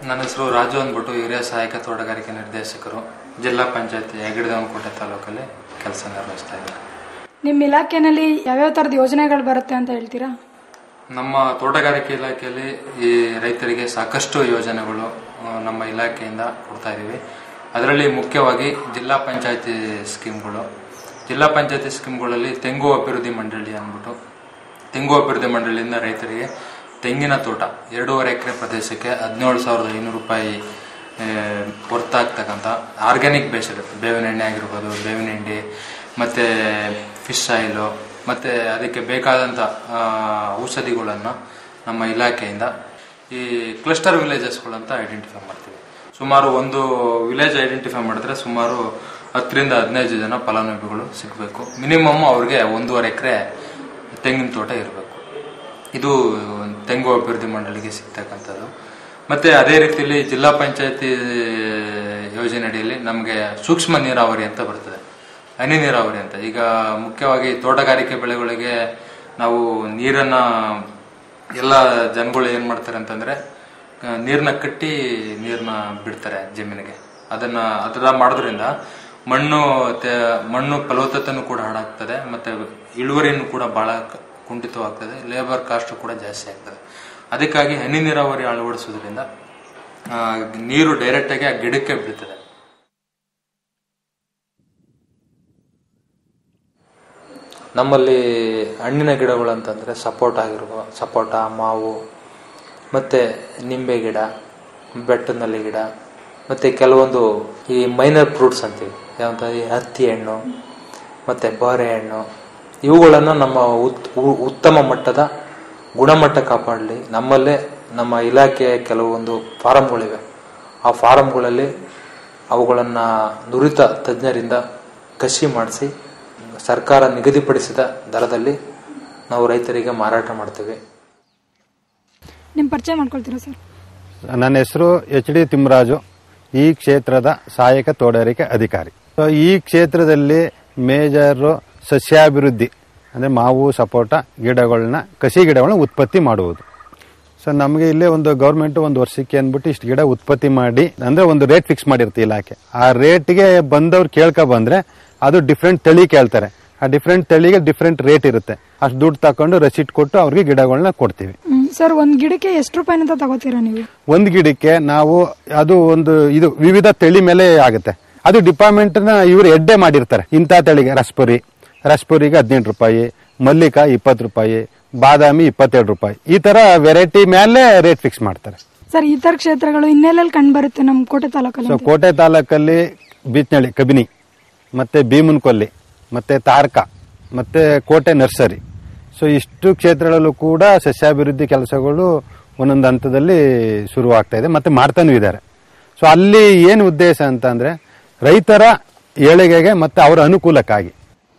ನನ್ನ ಹೆಸರು ರಾಜು ಅಂದ್ಬಿಟ್ಟು ಹಿರಿಯ ಸಹಾಯಕ ತೋಟಗಾರಿಕೆ ನಿರ್ದೇಶಕರು ಜಿಲ್ಲಾ ಪಂಚಾಯತಿ ಹೆಗ್ಗಡದೇವನಕೋಟೆ ತಾಲೂಕಲ್ಲಿ ಕೆಲಸ ನಿರ್ವಹಿಸ್ತಾ ಇದ್ದಾರೆ ನಿಮ್ಮ ಇಲಾಖೆನಲ್ಲಿ ಯಾವ್ಯಾವ ಥರದ ಯೋಜನೆಗಳು ಬರುತ್ತೆ ಅಂತ ಹೇಳ್ತೀರಾ ನಮ್ಮ ತೋಟಗಾರಿಕೆ ಇಲಾಖೆಯಲ್ಲಿ ಈ ರೈತರಿಗೆ ಸಾಕಷ್ಟು ಯೋಜನೆಗಳು ಆ, ನಮ್ಮ ಇಲಾಖೆಯಿಂದ ಕೊಡ್ತಾ ಇದ್ದೀವಿ ಅದರಲ್ಲಿ ಮುಖ್ಯವಾಗಿ ಜಿಲ್ಲಾ ಪಂಚಾಯತಿ ಸ್ಕೀಮ್ಗಳು ಜಿಲ್ಲಾ ಪಂಚಾಯತಿ ಸ್ಕೀಮ್ಗಳಲ್ಲಿ ತೆಂಗು ಅಭಿವೃದ್ಧಿ ಮಂಡಳಿ ಅಂದ್ಬಿಟ್ಟು ತೆಂಗು ಅಭಿವೃದ್ಧಿ ಮಂಡಳಿಯಿಂದ ರೈತರಿಗೆ ತೆಂಗಿನ ತೋಟ ಎರಡೂವರೆ ಎಕರೆ ಪ್ರದೇಶಕ್ಕೆ ಹದಿನೇಳು ಸಾವಿರದ ಐನೂರು ರೂಪಾಯಿ ಹೊರ್ತಾಗ್ತಕ್ಕಂಥ ಆರ್ಗ್ಯಾನಿಕ್ ಬೇಸ್ ಇರುತ್ತೆ ಬೇವಿನ ಎಣ್ಣೆ ಆಗಿರ್ಬೋದು ಬೇವಿನ ಹಿಂಡಿ ಮತ್ತು ಫಿಶ್ ಆಯಿಲು ಮತ್ತು ಅದಕ್ಕೆ ಬೇಕಾದಂಥ ಆ, ಔಷಧಿಗಳನ್ನು ನಮ್ಮ ಇಲಾಖೆಯಿಂದ ಈ ಕ್ಲಸ್ಟರ್ ವಿಲೇಜಸ್ಗಳಂತ ಐಡೆಂಟಿಫೈ ಮಾಡ್ತೀವಿ ಸುಮಾರು ಒಂದು ವಿಲೇಜ್ ಐಡೆಂಟಿಫೈ ಮಾಡಿದ್ರೆ ಸುಮಾರು ಹತ್ತರಿಂದ ಹದಿನೈದು ಜನ ಫಲಾನುಭವಿಗಳು ಸಿಗಬೇಕು ಮಿನಿಮಮ್ ಅವ್ರಿಗೆ ಒಂದೂವರೆ ಎಕರೆ ತೆಂಗಿನ ತೋಟ ಇರಬೇಕು ಇದು ತೆಂಗು ಅಭಿವೃದ್ಧಿ ಮಂಡಳಿಗೆ ಸಿಗ್ತಕ್ಕಂಥದ್ದು ಮತ್ತೆ ಅದೇ ರೀತಿಯಲ್ಲಿ ಜಿಲ್ಲಾ ಪಂಚಾಯತಿ ಯೋಜನೆ ಅಡಿಯಲ್ಲಿ ನಮಗೆ ಸೂಕ್ಷ್ಮ ನೀರಾವರಿ ಅಂತ ಬರ್ತದೆ ಹನಿ ನೀರಾವರಿ ಅಂತ ಈಗ ಮುಖ್ಯವಾಗಿ ತೋಟಗಾರಿಕೆ ಬೆಳೆಗಳಿಗೆ ನಾವು ನೀರನ್ನ ಎಲ್ಲ ಜನಗಳು ಏನ್ ಮಾಡ್ತಾರೆ ಅಂತಂದ್ರೆ ಆ, ನೀರ್ನ ಕಟ್ಟಿ ನೀರ್ನ ಬಿಡ್ತಾರೆ ಜಮೀನಿಗೆ ಅದನ್ನ ಅದರ ಮಾಡೋದ್ರಿಂದ ಮಣ್ಣು ತೆ- ಮಣ್ಣು ಫಲವತ್ತತೆನೂ ಕೂಡ ಹಾಳಾಗ್ತದೆ ಮತ್ತೆ ಇಳುವರಿನೂ ಕೂಡ ಬಹಳ ಕ- ಕುಂಠಿತವಾಗ್ತದೆ ಲೇಬರ್ ಕಾಸ್ಟ್ ಕೂಡ ಜಾಸ್ತಿ ಆಗ್ತದೆ ಅದಕ್ಕಾಗಿ ಹನಿ ನೀರಾವರಿ ಅಳವಡಿಸೋದ್ರಿಂದ ಆ, ನೀರು ಡೈರೆಕ್ಟ್ ಆಗಿ ಆ ಗಿಡಕ್ಕೆ ಬೀಳ್ತದೆ ನಮ್ಮಲ್ಲಿ ಹಣ್ಣಿನ ಗಿಡಗಳು ಅಂತಂದ್ರೆ ಸಪೋಟ ಆಗಿರ್ಬೋದು ಸಪೋಟ ಮಾವು ಮತ್ತೆ ನಿಂಬೆ ಗಿಡ ಬೆಟ್ಟದಲ್ಲಿ ಗಿಡ ಮತ್ತೆ ಕೆಲವೊಂದು ಈ ಮೈನರ್ ಫ್ರೂಟ್ಸ್ ಅಂತೀವಿ ಯಾವಂತ ಈ ಹತ್ತಿ ಹಣ್ಣು ಮತ್ತೆ ಬಾರೆ ಹಣ್ಣು ಇವುಗಳನ್ನು ನಮ್ಮ ಉತ್- ಉ- ಉತ್ತಮ ಮಟ್ಟದ ಗುಣಮಟ್ಟ ಕಾಪಾಡಲಿ ನಮ್ಮಲ್ಲೇ ನಮ್ಮ ಇಲಾಖೆಯ ಕೆಲವೊಂದು ಫಾರಂಗಳಿವೆ ಆ ಫಾರಂಗಳಲ್ಲಿ ಅವುಗಳನ್ನು ನುರಿತ ತಜ್ಞರಿಂದ ಕಸಿ ಮಾಡಿಸಿ ಸರ್ಕಾರ ನಿಗದಿಪಡಿಸಿದ ದರದಲ್ಲಿ ನಾವು ರೈತರಿಗೆ ಮಾರಾಟ ಮಾಡ್ತೇವೆ ನಿಮ್ಮ ಪರಿಚಯ ಮಾಡ್ಕೊಳ್ತೀರಾ ಸರ್ ನನ್ನ ಹೆಸರು ಎಚ್ ಡಿ ತಿಮ್ಮರಾಜು ಈ ಕ್ಷೇತ್ರದ ಸಹಾಯಕ ತೋಟಗಾರಿಕೆ ಅಧಿಕಾರಿ ಸೊ ಈ ಕ್ಷೇತ್ರದಲ್ಲಿ ಮೇಜರ್ ಸಸ್ಯಾಭಿವೃದ್ಧಿ ಅಂದ್ರೆ ಮಾವು ಸಪೋಟ ಗಿಡಗಳನ್ನ ಕಸಿ ಗಿಡಗಳನ್ನ ಉತ್ಪತ್ತಿ ಮಾಡುವುದು ಸೊ ನಮಗೆ ಇಲ್ಲೇ ಒಂದು ಗೌರ್ಮೆಂಟ್ ಒಂದು ವರ್ಷಕ್ಕೆ ಅಂದ್ಬಿಟ್ಟು ಇಷ್ಟು ಗಿಡ ಉತ್ಪತ್ತಿ ಮಾಡಿ ಅಂದ್ರೆ ಒಂದು ರೇಟ್ ಫಿಕ್ಸ್ ಮಾಡಿರುತ್ತೆ ಇಲಾಖೆ ಆ ರೇಟ್ಗೆ ಬಂದವ್ರು ಕೇಳ್ಕೊ ಬಂದ್ರೆ ಅದು ಡಿಫ್ರೆಂಟ್ ತಳಿ ಕೇಳ್ತಾರೆ ಆ ಡಿಫ್ರೆಂಟ್ ತಳಿಗೆ ಡಿಫ್ರೆಂಟ್ ರೇಟ್ ಇರುತ್ತೆ ಅಷ್ಟು ದುಡ್ಡು ತಕೊಂಡು ರಸೀಟ್ ಕೊಟ್ಟು ಅವ್ರಿಗೆ ಗಿಡಗಳನ್ನ ಕೊಡ್ತೀವಿ ಹ್ಮ್, ಸರ್ ಒಂದ್ ಗಿಡಕ್ಕೆ ಎಷ್ಟು ರೂಪಾಯಿನಂತ ತಗೋತೀರಾ ನೀವು ಒಂದು ಗಿಡಕ್ಕೆ ನಾವು ಅದು ಒಂದು ಇದು ವಿವಿಧ ತಳಿ ಮೇಲೆ ಆಗುತ್ತೆ ಅದು ಡಿಪಾರ್ಟ್ಮೆಂಟ್ ನ ಇವರು ಎಡ್ಡೆ ಮಾಡಿರ್ತಾರೆ ಇಂಥ ತಳಿಗೆ ರಸ್ಪುರಿ ರಸ್ಪುರಿಗೆ ಹದಿನೆಂಟು ರೂಪಾಯಿ ಮಲ್ಲಿಕಾ ಇಪ್ಪತ್ತು ರೂಪಾಯಿ ಬಾದಾಮಿ ಇಪ್ಪತ್ತೆರಡು ರೂಪಾಯಿ ಈ ತರ ವೆರೈಟಿ ಮೇಲೆ ರೇಟ್ ಫಿಕ್ಸ್ ಮಾಡ್ತಾರೆ ಸರ್ ಈ ತರ ಕ್ಷೇತ್ರಗಳು ಇನ್ನೆಲ್ಲೆಲ್ಲಿ ಕಂಡು ಬರುತ್ತೆ ನಮ್ಮ ಕೋಟೆ ತಾಲೂಕಲ್ಲಿ ಸೊ ಅಂತ? ಕೋಟೆ ತಾಲೂಕಲ್ಲಿ ಬೀಚ್ನಳ್ಳಿ ಕಬಿನಿ ಮತ್ತೆ ಭೀಮನ್ಕೊಲ್ಲಿ ಮತ್ತೆ ತಾರಕ ಮತ್ತೆ ಕೋಟೆ ನರ್ಸರಿ ಸೊ ಇಷ್ಟು ಕ್ಷೇತ್ರಗಳಲ್ಲೂ ಕೂಡ ಸಸ್ಯಾಭಿವೃದ್ಧಿ ಕೆಲಸಗಳು ಒಂದೊಂದು ಹಂತದಲ್ಲಿ ಶುರುವಾಗ್ತಾ ಇದೆ ಮತ್ತೆ ಮಾಡ್ತಾನೂ ಇದ್ದಾರೆ ಸೊ ಅಲ್ಲಿ ಏನು ಉದ್ದೇಶ ಅಂತ ಅಂದ್ರೆ ರೈತರ ಏಳಿಗೆಗೆ ಮತ್ತೆ ಅವರ ಅನುಕೂಲಕ್ಕಾಗಿ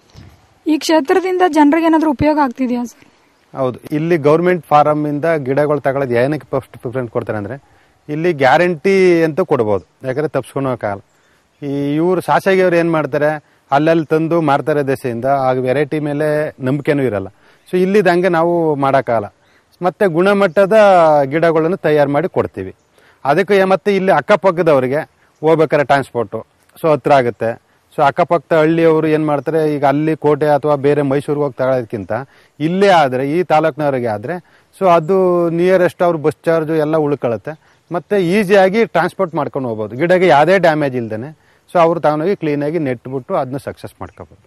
ಈ ಕ್ಷೇತ್ರದಿಂದ ಜನರಿಗೆ ಏನಾದ್ರೂ ಉಪಯೋಗ ಆಗ್ತಿದೆಯಾ ಸರ್ ಹೌದು ಇಲ್ಲಿ ಗೌರ್ಮೆಂಟ್ ಫಾರಂ ಇಂದ ಗಿಡಗಳು ತಗೊಳ್ಳೋದು ಏನಕ್ಕೆ ಫಸ್ಟ್ ಪ್ರಿಫರೆನ್ಸ್ ಕೊಡ್ತಾರೆ ಅಂದ್ರೆ ಇಲ್ಲಿ ಗ್ಯಾರಂಟಿ ಅಂತ ಕೊಡ್ಬೋದು ಯಾಕಂದ್ರೆ ತಪ್ಸ್ಕೊಳೋಕ್ಕಾಗಲ್ಲ ಈ ಇವರು ಶಾಸಕಿಯವ್ರು ಏನ್ ಮಾಡ್ತಾರೆ ಅಲ್ಲಲ್ಲಿ ತಂದು ಮಾರ್ತಾರೆ ದೆಸೆಯಿಂದ ಆ ವೆರೈಟಿ ಮೇಲೆ ನಂಬಿಕೆನೂ ಇರಲ್ಲ ಸೊ ಇಲ್ಲಿದ ಹಂಗೆ ನಾವು ಮಾಡೋಕ್ಕಾಗಲ್ಲ ಮತ್ತೆ ಗುಣಮಟ್ಟದ ಗಿಡಗಳನ್ನು ತಯಾರು ಮಾಡಿ ಕೊಡ್ತೀವಿ ಅದಕ್ಕೆ ಏ- ಮತ್ತೆ ಇಲ್ಲಿ ಅಕ್ಕಪಕ್ಕದವರಿಗೆ ಹೋಗ್ಬೇಕಾದ್ರೆ ಟ್ರಾನ್ಸ್ಪೋರ್ಟು ಸೊ ಹತ್ರ ಆಗುತ್ತೆ ಸೊ ಅಕ್ಕಪಕ್ಕದ ಹಳ್ಳಿಯವರು ಏನ್ ಮಾಡ್ತಾರೆ ಈಗ ಅಲ್ಲಿ ಕೋಟೆ ಅಥವಾ ಬೇರೆ ಮೈಸೂರಿಗೆ ಹೋಗಿ ತಗೊಳ್ಳೋದಕ್ಕಿಂತ ಇಲ್ಲೇ ಆದ್ರೆ ಈ ತಾಲೂಕಿನವರಿಗೆ ಆದ್ರೆ ಸೊ ಅದು ನಿಯರೆಸ್ಟ್ ಅವ್ರ ಬಸ್ ಚಾರ್ಜ್ ಎಲ್ಲ ಉಳ್ಕೊಳ್ಳುತ್ತೆ ಮತ್ತೆ ಈಸಿಯಾಗಿ ಟ್ರಾನ್ಸ್ಪೋರ್ಟ್ ಮಾಡ್ಕೊಂಡು ಹೋಗ್ಬೋದು ಗಿಡಕ್ಕೆ ಯಾವುದೇ ಡ್ಯಾಮೇಜ್ ಇಲ್ದೇನೆ ಸೊ ಅವ್ರು ತಗೊಂಡೋಗಿ ಕ್ಲೀನಾಗಿ ನೆಟ್ಬಿಟ್ಟು ಅದನ್ನ ಸಕ್ಸಸ್ ಮಾಡ್ಕೋಬಹುದು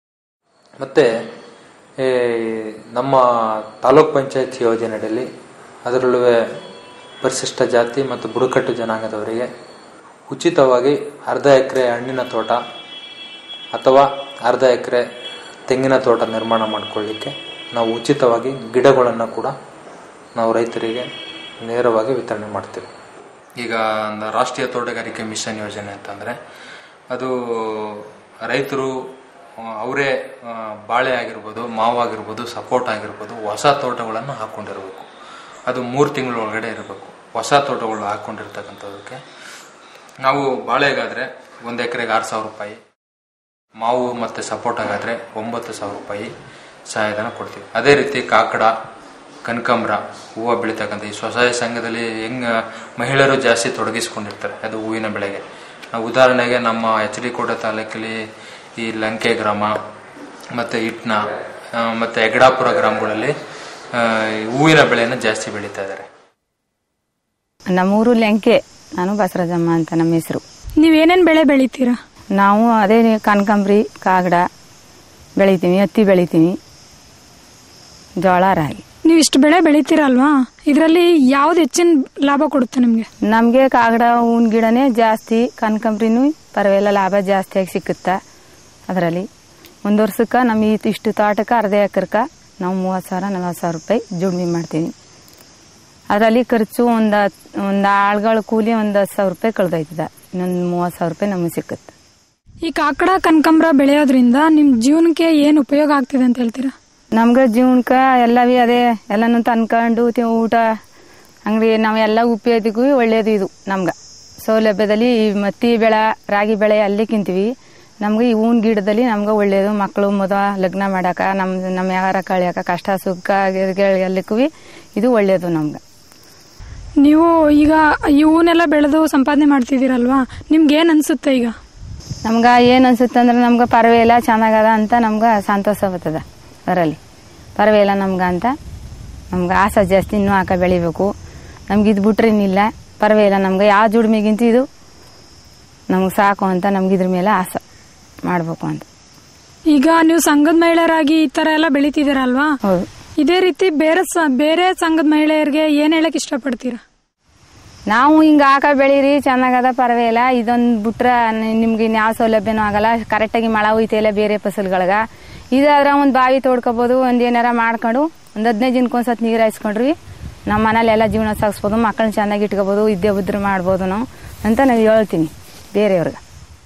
ಮತ್ತೆ ಈ ನಮ್ಮ ತಾಲೂಕ್ ಪಂಚಾಯತ್ ಯೋಜನೆಯಲ್ಲಿ ಅದರಲ್ಲೂ ಪರಿಶಿಷ್ಟ ಜಾತಿ ಮತ್ತು ಬುಡಕಟ್ಟು ಜನಾಂಗದವರಿಗೆ ಉಚಿತವಾಗಿ ಅರ್ಧ ಎಕರೆ ಹಣ್ಣಿನ ತೋಟ ಅಥವಾ ಅರ್ಧ ಎಕರೆ ತೆಂಗಿನ ತೋಟ ನಿರ್ಮಾಣ ಮಾಡಿಕೊಳ್ಳಿಕ್ಕೆ ನಾವು ಉಚಿತವಾಗಿ ಗಿಡಗಳನ್ನು ಕೂಡ ನಾವು ರೈತರಿಗೆ ನೇರವಾಗಿ ವಿತರಣೆ ಮಾಡ್ತೇವೆ ಈಗ ಒಂದು ರಾಷ್ಟ್ರೀಯ ತೋಟಗಾರಿಕೆ ಮಿಷನ್ ಯೋಜನೆ ಅಂತಂದರೆ ಅದು ರೈತರು ಆ, ಅವರೇ ಆ, ಬಾಳೆ ಆಗಿರ್ಬೋದು ಮಾವು ಆಗಿರ್ಬೋದು ಸಪೋಟ ಆಗಿರ್ಬೋದು ಹೊಸ ತೋಟಗಳನ್ನು ಹಾಕ್ಕೊಂಡಿರ್ಬೇಕು ಅದು ಮೂರು ತಿಂಗಳ ಒಳಗಡೆ ಇರಬೇಕು ಹೊಸ ತೋಟಗಳು ಹಾಕ್ಕೊಂಡಿರ್ತಕ್ಕಂಥದಕ್ಕೆ ನಾವು ಬಾಳೆಗಾದರೆ ಒಂದು ಎಕರೆಗೆ ಆರು ಸಾವಿರ ರೂಪಾಯಿ ಮಾವು ಮತ್ತು ಸಪೋಟಗಾದರೆ ಒಂಬತ್ತು ಸಾವಿರ ರೂಪಾಯಿ ಸಹಾಯಧನ ಕೊಡ್ತೀವಿ ಅದೇ ರೀತಿ ಕಾಕಡ ಕನಕಾಂಬ್ರ ಹೂವು ಬೆಳೀತಕ್ಕಂಥ ಈ ಸ್ವಸಹಾಯ ಸಂಘದಲ್ಲಿ ಹೆಂಗ ಮಹಿಳೆಯರು ಜಾಸ್ತಿ ತೊಡಗಿಸ್ಕೊಂಡಿರ್ತಾರೆ ಅದು ಹೂವಿನ ಬೆಳೆಗೆ ನಾವು ಉದಾಹರಣೆಗೆ ನಮ್ಮ ಎಚ್ ಡಿ ಕೋಟೆ ತಾಲೂಕಲ್ಲಿ ಈ ಲಂಕೆ ಗ್ರಾಮ ಮತ್ತು ಇಟ್ನ ಆ, ಮತ್ತು ಯಗಡಾಪುರ ಗ್ರಾಮಗಳಲ್ಲಿ ಆ, ಈ ಹೂವಿನ ಬೆಳೆಯನ್ನು ಜಾಸ್ತಿ ಬೆಳೀತಾ ಇದ್ದಾರೆ ನಮ್ಮೂರು ಲೆಂಕೆ ನಾನು ಬಸವರಾಜಮ್ಮ ಅಂತ ನಮ್ಮ ಹೆಸರು ನೀವೇನೇನ್ ಬೆಳೆ ಬೆಳಿತೀರಾ ನಾವು ಅದೇ ಕನಕಾಂಬ್ರಿ ಕಾಗಡ ಬೆಳಿತೀವಿ ಹತ್ತಿ ಬೆಳಿತೀವಿ ಜೋಳ ರಾಗಿ ನೀವು ಇಷ್ಟು ಬೆಳೆ ಬೆಳಿತೀರಲ್ವಾ ಇದರಲ್ಲಿ ಯಾವ್ದು ಹೆಚ್ಚಿನ ಲಾಭ ಕೊಡುತ್ತೆ ನಿಮ್ಗೆ ನಮಗೆ ಕಾಗಡ ಹೂವಿನ ಗಿಡನೇ ಜಾಸ್ತಿ ಕನಕಾಂಬ್ರಿನೂ ಪರವಾಗಿಲ್ಲ ಲಾಭ ಜಾಸ್ತಿಯಾಗಿ ಸಿಕ್ಕುತ್ತೆ ಅದರಲ್ಲಿ ಒಂದು ವರ್ಷಕ್ಕೆ ನಮ್ಮ ಈ ಇಷ್ಟು ತೋಟಕ್ಕೆ ಅರ್ಧ ಎಕರೆಗೆ ನಾವು ಮೂವತ್ತು ಸಾವಿರ ನಲ್ವತ್ತು ಸಾವಿರ ರೂಪಾಯಿ ಜುಡ್ಮಿ ಮಾಡ್ತೀವಿ ಅದರಲ್ಲಿ ಖರ್ಚು ಒಂದು ಒಂದು ಆಳುಗಳ ಕೂಲಿ ಒಂದು ಹತ್ತು ಸಾವಿರ ರೂಪಾಯಿ ಕಳೆದೋಯ್ತದ ಇನ್ನೊಂದು ಮೂವತ್ತು ಸಾವಿರ ರೂಪಾಯಿ ನಮಗೆ ಸಿಕ್ಕುತ್ತೆ ಈ ಕಾಕಡ ಕನಕಾಂಬ್ರ ಬೆಳೆಯೋದ್ರಿಂದ ನಿಮ್ ಜೀವನಕ್ಕೆ ಏನ್ ಉಪಯೋಗ ಆಗ್ತಿದೆ ಅಂತ ಹೇಳ್ತೀರಾ ನಮ್ಗೆ ಜೀವನಕ್ಕೆ ಎಲ್ಲವೇ ಅದೇ ಎಲ್ಲನೂ ತಂದ್ಕೊಂಡು ತಿ- ಊಟ ಅಂಗಡಿ ನಾವೆಲ್ಲ ಉಪಯೋಗಿಗೂ ಒಳ್ಳೇದು ಇದು ನಮ್ಗೆ ಸೌಲಭ್ಯದಲ್ಲಿ ಈ ಮತ್ತಿ ಬೆಳೆ ರಾಗಿ ಬೆಳೆ ಅಲ್ಲಿ ತಿಂತೀವಿ ನಮ್ಗೆ ಈ ಹೂವಿನ ಗಿಡದಲ್ಲಿ ನಮ್ಗೆ ಒಳ್ಳೇದು ಮಕ್ಕಳು ಮುದ ಲಗ್ನ ಮಾಡಕ ನಮ್ ನಮ್ಮ ಯಾರ ಕಳಿಯಕ ಕಷ್ಟ ಸುಖ ಎಲ್ಲಕ್ಕೂ ಇದು ಒಳ್ಳೇದು ನಮ್ಗೆ ನೀವು ಈಗ ಈ ಹೂನೆಲ್ಲ ಬೆಳೆದು ಸಂಪಾದನೆ ಮಾಡ್ತಿದ್ದೀರಲ್ವಾ ನಿಮ್ಗೆ ಏನ್ ಅನ್ಸುತ್ತೆ ಈಗ ನಮ್ಗೆ ಏನು ಅನ್ಸುತ್ತೆ ಅಂದ್ರೆ ನಮ್ಗೆ ಪರವಾಗಿಲ್ಲ ಚೆನ್ನಾಗದ ಅಂತ ನಮ್ಗೆ ಸಂತೋಷ ಬರ್ತದ ಅದರಲ್ಲಿ ಪರವಾಗಿಲ್ಲ ನಮ್ಗೆ ಅಂತ ನಮ್ಗೆ ಆಸೆ ಜಾಸ್ತಿ ಇನ್ನೂ ಹಾಕ ಬೆಳಿಬೇಕು ನಮ್ಗೆ ಇದು ಬಿಟ್ರೆ ಇನ್ನಿಲ್ಲ ಪರವಾಗಿಲ್ಲ ನಮ್ಗೆ ಯಾವ ಜುಡ್ಮಿಗಿಂತ ಇದು ನಮ್ಗೆ ಸಾಕು ಅಂತ ನಮ್ಗೆ ಇದ್ರ ಮೇಲೆ ಆಸೆ ಮಾಡ್ಬೇಕು ಅಂತ ಈಗ ನೀವು ಸಂಘದ ಮಹಿಳೆಯರಾಗಿ ಈ ತರ ಎಲ್ಲ ಬೆಳಿತಿದ್ದೀರಲ್ವಾ ಹೌದು ಇದೇ ರೀತಿ ಬೇರೆ ಸ- ಬೇರೆ ಸಂಘದ ಮಹಿಳೆಯರಿಗೆ ಏನ್ ಹೇಳಕ್ ಇಷ್ಟಪಡ್ತೀರಾ ನಾವು ಹಿಂಗೆ ಹಾಕ ಬೆಳೀರಿ ಚೆನ್ನಾಗದ ಪರವಾಗಿಲ್ಲ ಇದೊಂದು ಬಿಟ್ರೆ ನಿ- ನಿಮ್ಗೆ ಇನ್ಯಾವ ಸೌಲಭ್ಯನೂ ಆಗಲ್ಲ ಕರೆಕ್ಟಾಗಿ ಮಳೆ ಹೋಯ್ತಿಲ್ಲ ಬೇರೆ ಫಸಲ್ಗಳ್ಗ ಇದಾದ್ರೆ ಒಂದು ಬಾವಿ ತೋಡ್ಕೋಬೋದು ಒಂದು ಏನಾರ ಮಾಡ್ಕೊಂಡು ಒಂದು ಹದಿನೈದು ದಿನಕ್ಕೊಂದ್ಸತಿ ನೀರು ಹಾಯಿಸ್ಕೊಂಡ್ರಿ ನಮ್ಮ ಮನೇಲಿ ಎಲ್ಲ ಜೀವನ ಸಾಗಿಸ್ಬೋದು ಮಕ್ಕಳನ್ನ ಚೆನ್ನಾಗಿ ಇಟ್ಕೋಬೋದು ಇದ್ದೇ ಉದ್ರ ಮಾಡ್ಬೋದು ನಾವು ಅಂತ ನಾವು ಹೇಳ್ತೀನಿ ಬೇರೆಯವ್ರಿಗೆ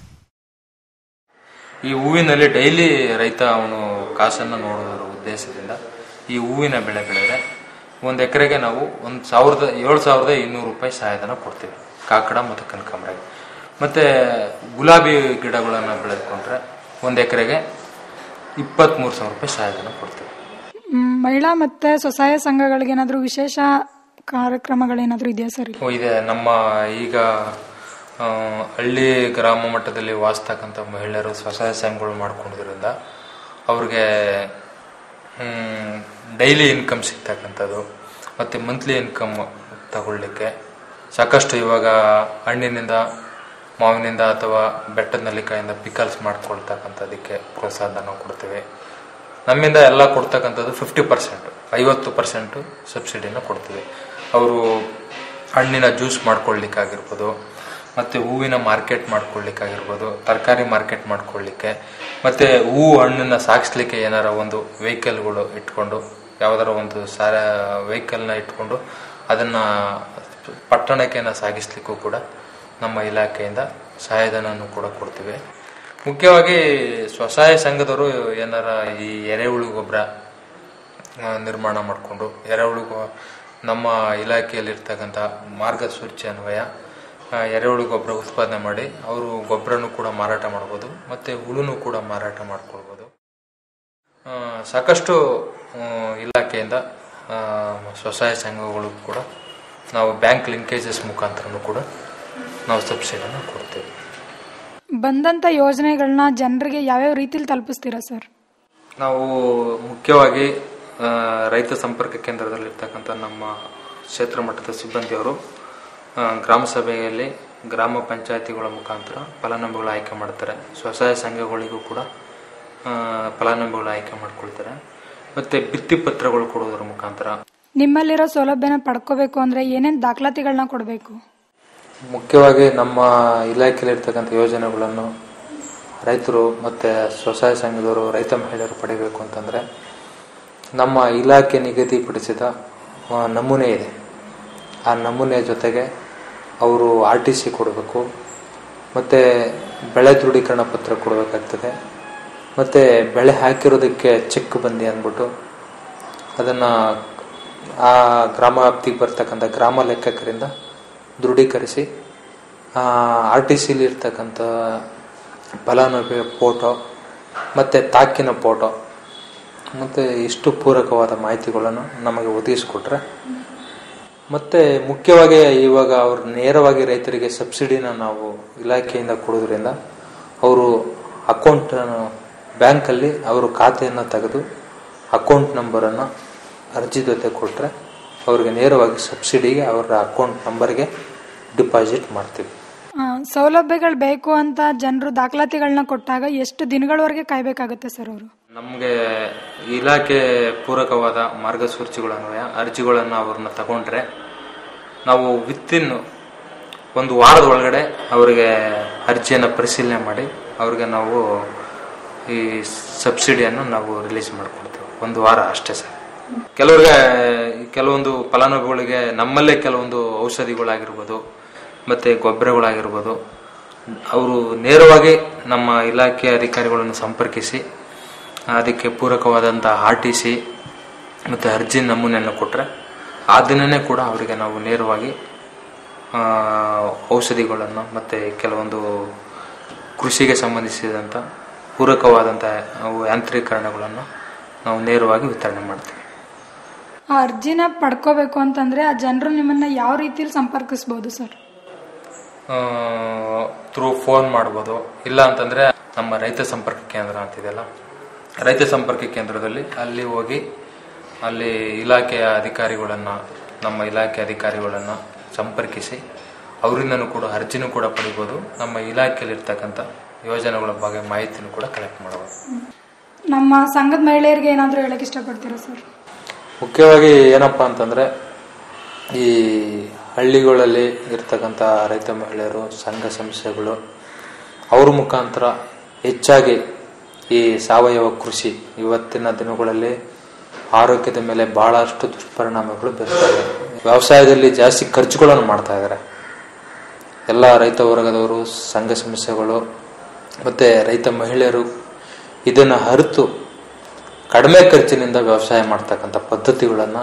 ಈ ಹೂವಿನಲ್ಲಿ ಡೈಲಿ ರೈತ ಅವನು ಕಾಸನ್ನು ನೋಡೋದ್ರ ಉದ್ದೇಶದಿಂದ ಈ ಹೂವಿನ ಬೆಳೆ ಬೆಳೆದ್ರೆ ಒಂದು ಎಕರೆಗೆ ನಾವು ಒಂದು ಸಾವಿರದ ಏಳು ಸಾವಿರದ ಇನ್ನೂರು ರೂಪಾಯಿ ಸಹಾಯಧನ ಕೊಡ್ತೀವಿ ಕಾಕಡ ಮತ್ತು ಕನಕಾಂಬರಿಗೆ ಮತ್ತು ಗುಲಾಬಿ ಗಿಡಗಳನ್ನು ಬೆಳೆದುಕೊಂಡ್ರೆ ಒಂದು ಎಕರೆಗೆ ಇಪ್ಪತ್ತ್ಮೂರು ಸಾವಿರ ರೂಪಾಯಿ ಸಹಾಯಧನ ಕೊಡ್ತೀವಿ ಮ್, ಮಹಿಳಾ ಮತ್ತೆ ಸ್ವಸಹಾಯ ಸಂಘಗಳಿಗೆ ಏನಾದ್ರು ವಿಶೇಷ ಕಾರ್ಯಕ್ರಮಗಳೇನಾದ್ರೂ ಇದೆಯಾ ಸರ್ ಇಲ್ಲಿ? ಓ, ಇದೆ ನಮ್ಮ ಈಗ ಆ, ಹಳ್ಳಿ ಗ್ರಾಮ ಮಟ್ಟದಲ್ಲಿ ವಾಸಿಸ್ತಕ್ಕಂಥ ಮಹಿಳೆಯರು ಸ್ವಸಹಾಯ ಸಂಘಗಳು ಮಾಡ್ಕೊಂಡಿದ್ರಿಂದ ಅವ್ರಿಗೆ ಡೈಲಿ ಇನ್ಕಮ್ ಸಿಗ್ತಕ್ಕಂಥದ್ದು ಮತ್ತು ಮಂತ್ಲಿ ಇನ್ಕಮ್ ತಗೊಳ್ಳಿಕ್ಕೆ ಸಾಕಷ್ಟು ಇವಾಗ ಹಣ್ಣಿನಿಂದ ಮಾವಿನಿಂದ ಅಥವಾ ಬೆಟ್ಟದ ನೆಲ್ಲಿಕಾಯಿಂದ ಪಿಕಲ್ಸ್ ಮಾಡ್ಕೊಳ್ತಕ್ಕಂಥದ್ದಕ್ಕೆ ಪ್ರೋತ್ಸಾಹನ ಕೊಡ್ತೀವಿ ನಮ್ಮಿಂದ ಎಲ್ಲ ಕೊಡ್ತಕ್ಕಂಥದ್ದು ಫಿಫ್ಟಿ ಪರ್ಸೆಂಟ್ ಐವತ್ತು ಪರ್ಸೆಂಟು ಸಬ್ಸಿಡಿನ ಕೊಡ್ತೀವಿ ಅವರು ಹಣ್ಣಿನ ಜ್ಯೂಸ್ ಮಾಡ್ಕೊಳ್ಳಿಕ್ಕಾಗಿರ್ಬೋದು ಮತ್ತು ಹೂವಿನ ಮಾರ್ಕೆಟ್ ಮಾಡ್ಕೊಳ್ಳಿಕ್ಕಾಗಿರ್ಬೋದು ತರಕಾರಿ ಮಾರ್ಕೆಟ್ ಮಾಡ್ಕೊಳ್ಳಿಕ್ಕೆ ಮತ್ತು ಹೂವು ಹಣ್ಣನ್ನು ಸಾಗಿಸ್ಲಿಕ್ಕೆ ಏನಾರ ಒಂದು ವೆಹಿಕಲ್ಗಳು ಇಟ್ಕೊಂಡು ಯಾವುದಾರ ಒಂದು ಸಾರ ವೆಹಿಕಲ್ನ ಇಟ್ಕೊಂಡು ಅದನ್ನು ಪಟ್ಟಣಕ್ಕೆ ಸಾಗಿಸ್ಲಿಕ್ಕೂ ಕೂಡ ನಮ್ಮ ಇಲಾಖೆಯಿಂದ ಸಹಾಯಧನವನ್ನು ಕೂಡ ಕೊಡ್ತೀವಿ ಮುಖ್ಯವಾಗಿ ಸ್ವಸಹಾಯ ಸಂಘದವರು ಏನಾರ ಈ ಎರೆಹುಳು ಗೊಬ್ಬರ ಆ, ನಿರ್ಮಾಣ ಮಾಡಿಕೊಂಡು ಎರೆಹುಳು ಗೊ- ನಮ್ಮ ಇಲಾಖೆಯಲ್ಲಿರ್ತಕ್ಕಂಥ ಮಾರ್ಗಸೂಚಿ ಅನ್ವಯ ಆ, ಎರೆಹುಳು ಗೊಬ್ಬರ ಉತ್ಪಾದನೆ ಮಾಡಿ ಅವರು ಗೊಬ್ಬರನು ಕೂಡ ಮಾರಾಟ ಮಾಡ್ಬೋದು ಮತ್ತು ಹುಳುನು ಕೂಡ ಮಾರಾಟ ಮಾಡ್ಕೊಳ್ಬೋದು ಆ, ಸಾಕಷ್ಟು ಆ, ಇಲಾಖೆಯಿಂದ ಆ, ಸ್ವಸಹಾಯ ಸಂಘಗಳು ಕೂಡ ನಾವು ಬ್ಯಾಂಕ್ ಲಿಂಕೇಜಸ್ ಮುಖಾಂತರನೂ ಕೂಡ ನಾವು ಸಬ್ಸಿಡಿಯನ್ನು ಕೊಡ್ತೇವೆ ಬಂದಂತ ಯೋಜನೆಗಳನ್ನ ಜನರಿಗೆ ಯಾವ್ಯಾವ ರೀತಿಲಿ ತಲುಪಿಸ್ತೀರಾ ಸರ್ ನಾವು ಮುಖ್ಯವಾಗಿ ಆ, ರೈತ ಸಂಪರ್ಕ ಕೇಂದ್ರದಲ್ಲಿರ್ತಕ್ಕಂಥ ನಮ್ಮ ಕ್ಷೇತ್ರ ಮಟ್ಟದ ಸಿಬ್ಬಂದಿಯವರು ಆ, ಗ್ರಾಮ ಸಭೆಯಲ್ಲಿ ಗ್ರಾಮ ಪಂಚಾಯತಿಗಳ ಮುಖಾಂತರ ಫಲಾನುಭವಿಗಳು ಆಯ್ಕೆ ಮಾಡ್ತಾರೆ ಸ್ವಸಹಾಯ ಸಂಘಗಳಿಗೂ ಕೂಡ ಆ, ಫಲಾನುಭವಿಗಳು ಆಯ್ಕೆ ಮಾಡ್ಕೊಳ್ತಾರೆ ಮತ್ತು ಭಿತ್ತಿ ಪತ್ರಗಳು ಕೊಡೋದ್ರ ಮುಖಾಂತರ ನಿಮ್ಮಲ್ಲಿರೋ ಸೌಲಭ್ಯನ ಪಡ್ಕೋಬೇಕು ಅಂದ್ರೆ ಏನೇನ್ ದಾಖಲಾತಿಗಳನ್ನ ಕೊಡಬೇಕು ಮುಖ್ಯವಾಗಿ ನಮ್ಮ ಇಲಾಖೆಯಲ್ಲಿರ್ತಕ್ಕಂಥ ಯೋಜನೆಗಳನ್ನು ರೈತರು ಮತ್ತು ಸ್ವಸಹಾಯ ಸಂಘದವರು ರೈತ ಮಹಿಳೆಯರು ಪಡಿಬೇಕು ಅಂತಂದರೆ ನಮ್ಮ ಇಲಾಖೆ ನಿಗದಿಪಡಿಸಿದ ಆ, ನಮೂನೆ ಇದೆ ಆ ನಮೂನೆ ಜೊತೆಗೆ ಅವರು ಆರ್ ಟಿ ಸಿ ಕೊಡಬೇಕು ಮತ್ತು ಬೆಳೆ ದೃಢೀಕರಣ ಪತ್ರ ಕೊಡಬೇಕಾಗ್ತದೆ ಮತ್ತು ಬೆಳೆ ಹಾಕಿರೋದಕ್ಕೆ ಚೆಕ್ ಬಂದಿ ಅಂದ್ಬಿಟ್ಟು ಅದನ್ನು ಆ ಗ್ರಾಮ ವ್ಯಾಪ್ತಿಗೆ ಬರ್ತಕ್ಕಂಥ ಗ್ರಾಮ ಲೆಕ್ಕಕರಿಂದ ದೃಢೀಕರಿಸಿ ಆರ್ ಟಿ ಸಿಲಿ ಇರ್ತಕ್ಕಂಥ ಫಲಾನುಭವಿಯ ಫೋಟೋ ಮತ್ತು ತಾಕಿನ ಫೋಟೋ ಮತ್ತು ಇಷ್ಟು ಪೂರಕವಾದ ಮಾಹಿತಿಗಳನ್ನು ನಮಗೆ ಒದಗಿಸಿಕೊಟ್ರೆ ಮತ್ತು ಮುಖ್ಯವಾಗಿ ಇವಾಗ ಅವರು ನೇರವಾಗಿ ರೈತರಿಗೆ ಸಬ್ಸಿಡಿನ ನಾವು ಇಲಾಖೆಯಿಂದ ಕೊಡೋದ್ರಿಂದ ಅವರು ಅಕೌಂಟ್ ಬ್ಯಾಂಕಲ್ಲಿ ಅವರು ಖಾತೆಯನ್ನು ತೆಗೆದು ಅಕೌಂಟ್ ನಂಬರನ್ನು ಅರ್ಜಿ ಜೊತೆ ಕೊಟ್ಟರೆ ಅವರಿಗೆ ನೇರವಾಗಿ ಸಬ್ಸಿಡಿಗೆ ಅವರ ಅಕೌಂಟ್ ನಂಬರ್ಗೆ ಡಿಪಾಸಿಟ್ ಮಾಡ್ತೀವಿ ಆ, ಸೌಲಭ್ಯಗಳು ಬೇಕು ಅಂತ ಜನರು ದಾಖಲಾತಿಗಳನ್ನ ಕೊಟ್ಟಾಗ ಎಷ್ಟು ದಿನಗಳವರೆಗೆ ಕಾಯ್ಬೇಕಾಗುತ್ತೆ ಸರ್ ಅವರು ನಮಗೆ ಇಲಾಖೆ ಪೂರಕವಾದ ಮಾರ್ಗಸೂಚಿಗಳನ್ವಯ ಅರ್ಜಿಗಳನ್ನು ಅವ್ರನ್ನ ತಗೊಂಡ್ರೆ ನಾವು ವಿತಿನ್ ಒಂದು ವಾರದ ಒಳಗಡೆ ಅವರಿಗೆ ಅರ್ಜಿಯನ್ನು ಪರಿಶೀಲನೆ ಮಾಡಿ ಅವ್ರಿಗೆ ನಾವು ಈ ಸಬ್ಸಿಡಿಯನ್ನು ನಾವು ರಿಲೀಸ್ ಮಾಡ್ಕೊಡ್ತೇವೆ ಒಂದು ವಾರ ಅಷ್ಟೇ ಸರ್ ಕೆಲವ್ರಿಗೆ ಕೆಲವೊಂದು ಫಲಾನುಭವಿಗಳಿಗೆ ನಮ್ಮಲ್ಲೇ ಕೆಲವೊಂದು ಔಷಧಿಗಳಾಗಿರ್ಬೋದು ಮತ್ತು ಗೊಬ್ಬರಗಳಾಗಿರ್ಬೋದು ಅವರು ನೇರವಾಗಿ ನಮ್ಮ ಇಲಾಖೆ ಅಧಿಕಾರಿಗಳನ್ನು ಸಂಪರ್ಕಿಸಿ ಅದಕ್ಕೆ ಪೂರಕವಾದಂಥ ಆರ್ ಟಿ ಸಿ ಮತ್ತು ಅರ್ಜಿ ನಮೂನೆಯನ್ನು ಕೊಟ್ಟರೆ ಆ ದಿನನೇ ಕೂಡ ಅವರಿಗೆ ನಾವು ನೇರವಾಗಿ ಆ, ಔಷಧಿಗಳನ್ನು ಮತ್ತು ಕೆಲವೊಂದು ಕೃಷಿಗೆ ಸಂಬಂಧಿಸಿದಂಥ ಪೂರಕವಾದಂಥ ಅವು ಯಾಂತ್ರೀಕರಣಗಳನ್ನು ನಾವು ನೇರವಾಗಿ ವಿತರಣೆ ಮಾಡ್ತೀವಿ ಆ ಅರ್ಜಿನ ಪಡ್ಕೋಬೇಕು ಅಂತಂದ್ರೆ ಆ ಜನರು ನಿಮ್ಮನ್ನ ಯಾವ ರೀತಿಲಿ ಸಂಪರ್ಕಿಸಬಹುದು ಸರ್ ಥ್ರೂ ಫೋನ್ ಮಾಡ್ಬೋದು ಇಲ್ಲ ಅಂತಂದ್ರೆ ನಮ್ಮ ರೈತ ಸಂಪರ್ಕ ಕೇಂದ್ರ ಅಂತಿದೆಯಲ್ಲ ರೈತ ಸಂಪರ್ಕ ಕೇಂದ್ರದಲ್ಲಿ ಅಲ್ಲಿ ಹೋಗಿ ಅಲ್ಲಿ ಇಲಾಖೆಯ ಅಧಿಕಾರಿಗಳನ್ನು ನಮ್ಮ ಇಲಾಖೆ ಅಧಿಕಾರಿಗಳನ್ನು ಸಂಪರ್ಕಿಸಿ ಅವರಿಂದನೂ ಕೂಡ ಅರ್ಜಿನೂ ಕೂಡ ಪಡಿಬೋದು ನಮ್ಮ ಇಲಾಖೆಯಲ್ಲಿರ್ತಕ್ಕಂಥ ಯೋಜನೆಗಳ ಬಗ್ಗೆ ಮಾಹಿತಿನೂ ಕೂಡ ಕಲೆಕ್ಟ್ ಮಾಡಬಹುದು ನಮ್ಮ ಸಂಘದ ಮಹಿಳೆಯರಿಗೆ ಏನಾದರೂ ಹೇಳಕ್ ಇಷ್ಟಪಡ್ತೀರಾ ಸರ್ ಮುಖ್ಯವಾಗಿ ಏನಪ್ಪ ಅಂತಂದ್ರೆ ಈ ಹಳ್ಳಿಗಳಲ್ಲಿ ಇರ್ತಕ್ಕಂಥ ರೈತ ಮಹಿಳೆಯರು ಸಂಘ ಸಂಸ್ಥೆಗಳು ಅವ್ರ ಮುಖಾಂತರ ಹೆಚ್ಚಾಗಿ ಈ ಸಾವಯವ ಕೃಷಿ ಇವತ್ತಿನ ದಿನಗಳಲ್ಲಿ ಆರೋಗ್ಯದ ಮೇಲೆ ಬಹಳಷ್ಟು ದುಷ್ಪರಿಣಾಮಗಳು ಬೀರ್ತವೆ ವ್ಯವಸಾಯದಲ್ಲಿ ಜಾಸ್ತಿ ಖರ್ಚುಗಳನ್ನು ಮಾಡ್ತಾ ಇದ್ದಾರೆ ಎಲ್ಲ ರೈತ ವರ್ಗದವರು ಸಂಘ ಸಂಸ್ಥೆಗಳು ಮತ್ತು ರೈತ ಮಹಿಳೆಯರು ಇದನ್ನು ಅರಿತು ಕಡಿಮೆ ಖರ್ಚಿನಿಂದ ವ್ಯವಸಾಯ ಮಾಡ್ತಕ್ಕಂಥ ಪದ್ಧತಿಗಳನ್ನು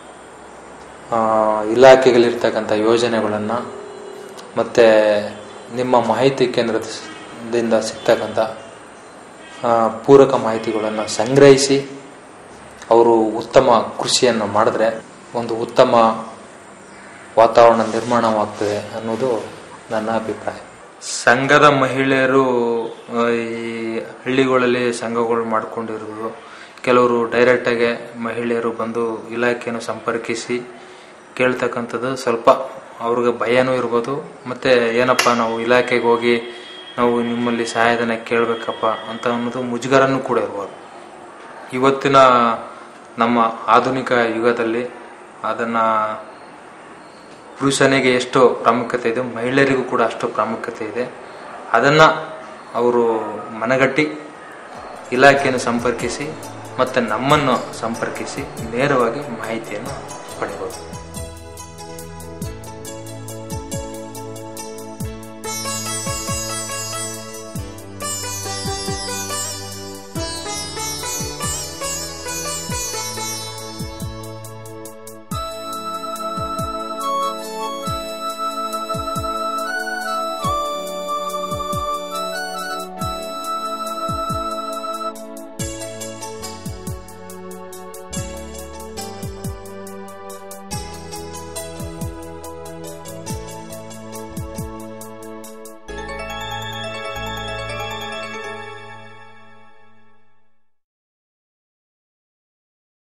ಇಲಾಖೆಗಳಿರ್ತಕ್ಕಂಥ ಯೋಜನೆಗಳನ್ನು ಮತ್ತು ನಿಮ್ಮ ಮಾಹಿತಿ ಕೇಂದ್ರದಿಂದ ಸಿಗ್ತಕ್ಕಂಥ ಆ, ಪೂರಕ ಮಾಹಿತಿಗಳನ್ನು ಸಂಗ್ರಹಿಸಿ ಅವರು ಉತ್ತಮ ಕೃಷಿಯನ್ನು ಮಾಡಿದ್ರೆ ಒಂದು ಉತ್ತಮ ವಾತಾವರಣ ನಿರ್ಮಾಣವಾಗ್ತದೆ ಅನ್ನೋದು ನನ್ನ ಅಭಿಪ್ರಾಯ ಸಂಘದ ಮಹಿಳೆಯರು ಆ, ಈ ಹಳ್ಳಿಗಳಲ್ಲಿ ಸಂಘಗಳು ಮಾಡ್ಕೊಂಡಿರೋದು ಕೆಲವರು ಡೈರೆಕ್ಟಾಗಿ ಮಹಿಳೆಯರು ಬಂದು ಇಲಾಖೆಯನ್ನು ಸಂಪರ್ಕಿಸಿ ಕೇಳ್ತಕ್ಕಂಥದ್ದು ಸ್ವಲ್ಪ ಅವ್ರಿಗೆ ಭಯನೂ ಇರ್ಬೋದು ಮತ್ತೆ ಏನಪ್ಪ ನಾವು ಇಲಾಖೆಗೆ ಹೋಗಿ ನಾವು ನಿಮ್ಮಲ್ಲಿ ಸಹಾಯಧನ ಕೇಳಬೇಕಪ್ಪ ಅಂತ ಅನ್ನೋದು ಮುಜುಗರನೂ ಕೂಡ ಇರ್ಬೋದು ಇವತ್ತಿನ ನಮ್ಮ ಆಧುನಿಕ ಯುಗದಲ್ಲಿ ಅದನ್ನು ಪುರುಷನಿಗೆ ಎಷ್ಟು ಪ್ರಾಮುಖ್ಯತೆ ಇದೆ ಮಹಿಳೆಯರಿಗೂ ಕೂಡ ಅಷ್ಟು ಪ್ರಾಮುಖ್ಯತೆ ಇದೆ ಅದನ್ನು ಅವರು ಮನಗಟ್ಟಿ ಇಲಾಖೆಯನ್ನು ಸಂಪರ್ಕಿಸಿ ಮತ್ತು ನಮ್ಮನ್ನು ಸಂಪರ್ಕಿಸಿ ನೇರವಾಗಿ ಮಾಹಿತಿಯನ್ನು ಪಡೆಯಬಹುದು